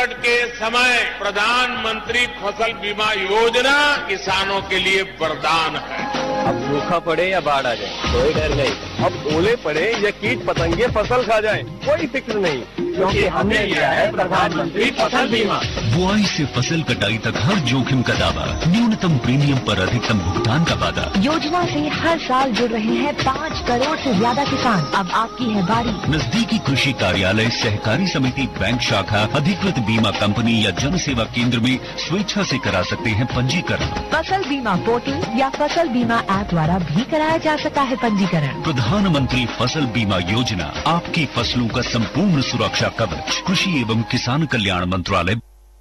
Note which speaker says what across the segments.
Speaker 1: संकट के समय प्रधानमंत्री फसल बीमा योजना किसानों के लिए वरदान है
Speaker 2: अब सूखा पड़े या बाढ़ आ जाए कोई डर नहीं अब ओले पड़े या कीट पतंगे फसल खा जाए कोई फिक्र नहीं क्योंकि हमने लिया है प्रधानमंत्री फसल बीमा
Speaker 3: बुआई से फसल कटाई तक हर जोखिम का दावा न्यूनतम प्रीमियम पर अधिकतम भुगतान का वादा
Speaker 4: योजना से हर साल जुड़ रहे हैं पाँच करोड़ से ज्यादा किसान अब आपकी है बारी
Speaker 3: नजदीकी कृषि कार्यालय सहकारी समिति बैंक शाखा अधिकृत बीमा कंपनी या जन सेवा केंद्र में स्वेच्छा से करा सकते हैं पंजीकरण
Speaker 4: फसल बीमा पोर्टल या फसल बीमा ऐप द्वारा भी कराया जा सकता है पंजीकरण
Speaker 3: प्रधानमंत्री फसल बीमा योजना आपकी फसलों का संपूर्ण सुरक्षा कवच कृषि एवं किसान कल्याण मंत्रालय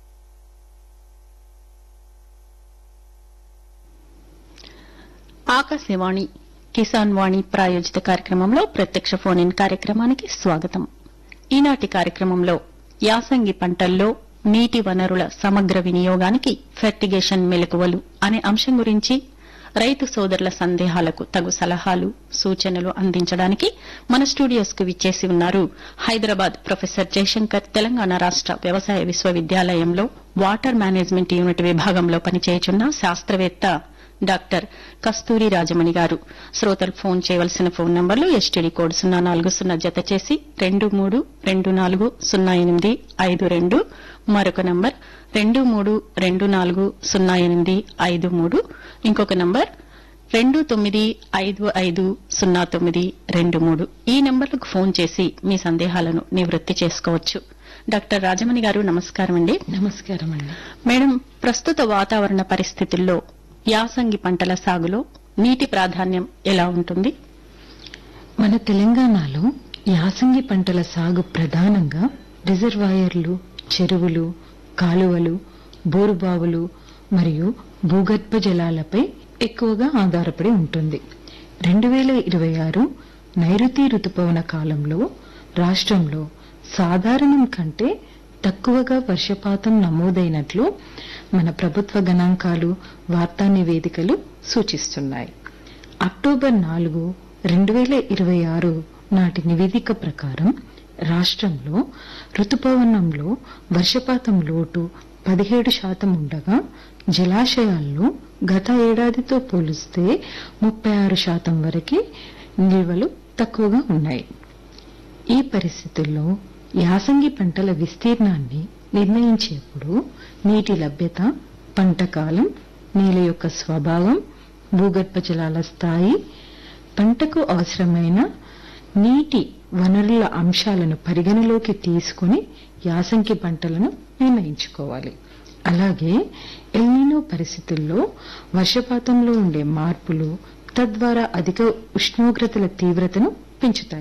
Speaker 5: ఆకాశవాణి కిసాన్ వాణి ప్రాయోజిత కార్యక్రమంలో ప్రత్యక్ష ఫోన్ ఇన్ కార్యక్రమానికి స్వాగతం ఈనాటి కార్యక్రమంలో యాసంగి పంటల్లో నీటి వనరుల సమగ్ర వినియోగానికి ఫెర్టిగేషన్ మెలకువలు అనే అంశం గురించి రైతు సోదరుల సందేహాలకు తగు సలహాలు సూచనలు అందించడానికి మన స్టూడియోస్ కు విచ్చేసి ఉన్నారు హైదరాబాద్ ప్రొఫెసర్ జయశంకర్ తెలంగాణ రాష్ట వ్యవసాయ విశ్వవిద్యాలయంలో వాటర్ మేనేజ్మెంట్ యూనిట్ విభాగంలో పనిచేయుచున్న శాస్త్రవేత్త డాక్టర్ కస్తూరి రాజమణి గారు శ్రోతలు ఫోన్ చేయవలసిన ఫోన్ నంబర్లు ఎస్టీడీ కోడ్ సున్నా నాలుగు సున్నా జత చేసి రెండు మూడు రెండు నాలుగు సున్నా ఎనిమిది ఐదు రెండు మరొక నంబర్ రెండు మూడు రెండు నాలుగు సున్నా ఎనిమిది ఐదు మూడు ఇంకొక నంబర్ రెండు తొమ్మిది ఐదు ఐదు సున్నా తొమ్మిది రెండు మూడు ఈ నంబర్లకు ఫోన్ చేసి మీ సందేహాలను నివృత్తి చేసుకోవచ్చు డాక్టర్ రాజమణి గారు నమస్కారం అండి
Speaker 6: నమస్కారం అండి
Speaker 5: మేడం ప్రస్తుత వాతావరణ పరిస్థితుల్లో యాసంగి పంటల సాగులో నీటి ప్రాధాన్యం ఎలా ఉంటుంది
Speaker 6: మన తెలంగాణలో యాసంగి పంటల సాగు ప్రధానంగా రిజర్వాయర్లు చెరువులు కాలువలు బోరుబావులు మరియు భూగర్భ జలాలపై ఎక్కువగా ఆధారపడి ఉంటుంది రెండు వేల ఇరవై ఆరు నైరుతి రుతుపవన కాలంలో రాష్ట్రంలో సాధారణం కంటే తక్కువగా వర్షపాతం నమోదైనట్లు మన ప్రభుత్వ గణాంకాలు వార్తా నివేదికలు సూచిస్తున్నాయి అక్టోబర్ నాలుగు రెండు వేల ఇరవై ఆరు నాటి నివేదిక ప్రకారం రాష్ట్రంలో రుతుపవనంలో వర్షపాతం లోటు పదిహేడు శాతం ఉండగా జలాశయాల్లో గత ఏడాదితో పోలిస్తే ముప్పై ఆరు శాతం వరకు నిల్వలు తక్కువగా ఉన్నాయి ఈ పరిస్థితుల్లో యాసంగి పంటల విస్తీర్ణాన్ని నిర్ణయించేప్పుడు నీటి లభ్యత పంట కాలం నేల యొక్క స్వభావం భూగర్భ జలాల స్థాయి పంటకు అవసరమైన నీటి వనరుల అంశాలను పరిగణలోకి తీసుకుని యాసంగి పంటలను నిర్ణయించుకోవాలి అలాగే ఎల్నినో పరిస్థితుల్లో వర్షపాతంలో ఉండే మార్పులు తద్వారా అధిక ఉష్ణోగ్రతల తీవ్రతను పెంచుతాయి